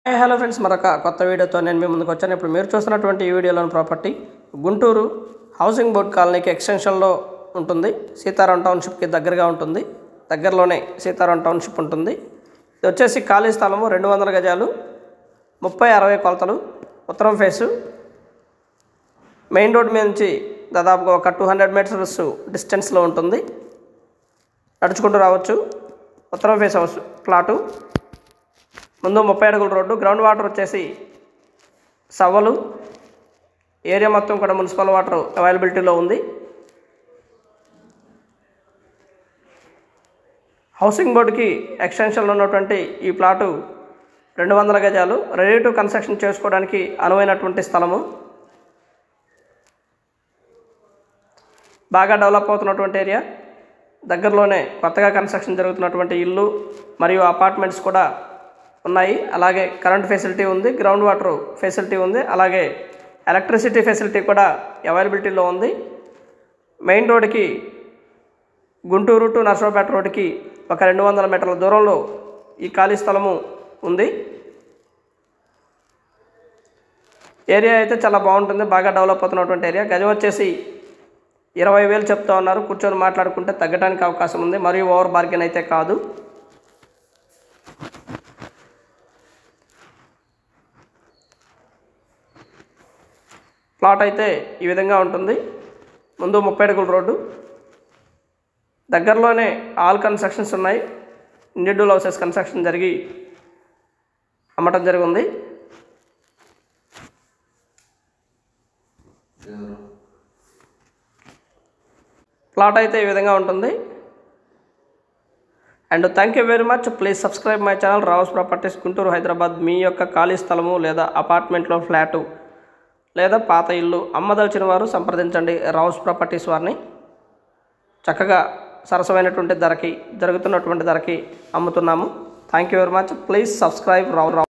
hi hello friends మరొక కొత్త వీడియోతో నేను మీ ముందుకు వచ్చాను ఇప్పుడు మీరు చూస్తున్నటువంటి ఈ వీడియోలోని ప్రాపర్టీ గుంటూరు హౌసింగ్ బోర్డ్ కాలనీకి ఎక్స్టెన్షన్లో ఉంటుంది సీతారాం టౌన్షిప్కి దగ్గరగా ఉంటుంది దగ్గరలోనే సీతారాం టౌన్షిప్ ఉంటుంది ఇది వచ్చేసి ఖాళీ స్థలము రెండు వందల గజాలు ముప్పై అరవై కొలతలు ఉత్తరం ఫేసు మెయిన్ రోడ్ మీద నుంచి దాదాపుగా ఒక టూ హండ్రెడ్ మీటర్స్ డిస్టెన్స్లో ఉంటుంది నడుచుకుంటూ రావచ్చు ఉత్తరం ఫేస్ హౌస్ ప్లాటు ముందు ముప్పై అడుగుల రోడ్డు గ్రౌండ్ వాటర్ వచ్చేసి సవ్వలు ఏరియా మొత్తం కూడా మున్సిపల్ వాటర్ అవైలబిలిటీలో ఉంది హౌసింగ్ బోర్డుకి ఎక్స్టెన్షన్లో ఉన్నటువంటి ఈ ప్లాటు రెండు వందల గజాలు రెడీ టు కన్స్ట్రక్షన్ చేసుకోవడానికి అనువైనటువంటి స్థలము బాగా డెవలప్ అవుతున్నటువంటి ఏరియా దగ్గరలోనే కొత్తగా కన్స్ట్రక్షన్ జరుగుతున్నటువంటి ఇల్లు మరియు అపార్ట్మెంట్స్ కూడా ఉన్నాయి అలాగే కరెంట్ ఫెసిలిటీ ఉంది గ్రౌండ్ వాటర్ ఫెసిలిటీ ఉంది అలాగే ఎలక్ట్రిసిటీ ఫెసిలిటీ కూడా అవైలబిలిటీలో ఉంది మెయిన్ రోడ్డుకి గుంటూరు టు నర్సరావుపేట రోడ్డుకి ఒక రెండు వందల మీటర్ల దూరంలో ఈ ఖాళీ స్థలము ఉంది ఏరియా అయితే చాలా బాగుంటుంది బాగా డెవలప్ అవుతున్నటువంటి ఏరియా గజం వచ్చేసి ఇరవై వేలు చెప్తా ఉన్నారు కూర్చొని మాట్లాడుకుంటే తగ్గడానికి అవకాశం ఉంది మరియు ఓవర్ బార్గెన్ అయితే కాదు ప్లాట్ అయితే ఈ విధంగా ఉంటుంది ముందు ముప్పై అడుగుల రోడ్డు దగ్గరలోనే ఆల్ కన్స్ట్రక్షన్స్ ఉన్నాయి ఇండివిజువల్ హౌసెస్ కన్స్ట్రక్షన్ జరిగి అమ్మటం జరిగింది ప్లాట్ అయితే ఈ విధంగా ఉంటుంది and thank you very much please subscribe my channel Rao's properties Guntur Hyderabad మీ యొక్క ఖాళీ స్థలము లేదా అపార్ట్మెంట్లో ఫ్లాటు లేదా పాత ఇల్లు అమ్మదలిచిన వారు సంప్రదించండి రావుస్ ప్రాపర్టీస్ వారిని చక్కగా సరసమైనటువంటి ధరకి జరుగుతున్నటువంటి ధరకి అమ్ముతున్నాము thank you very much please subscribe Rao Rao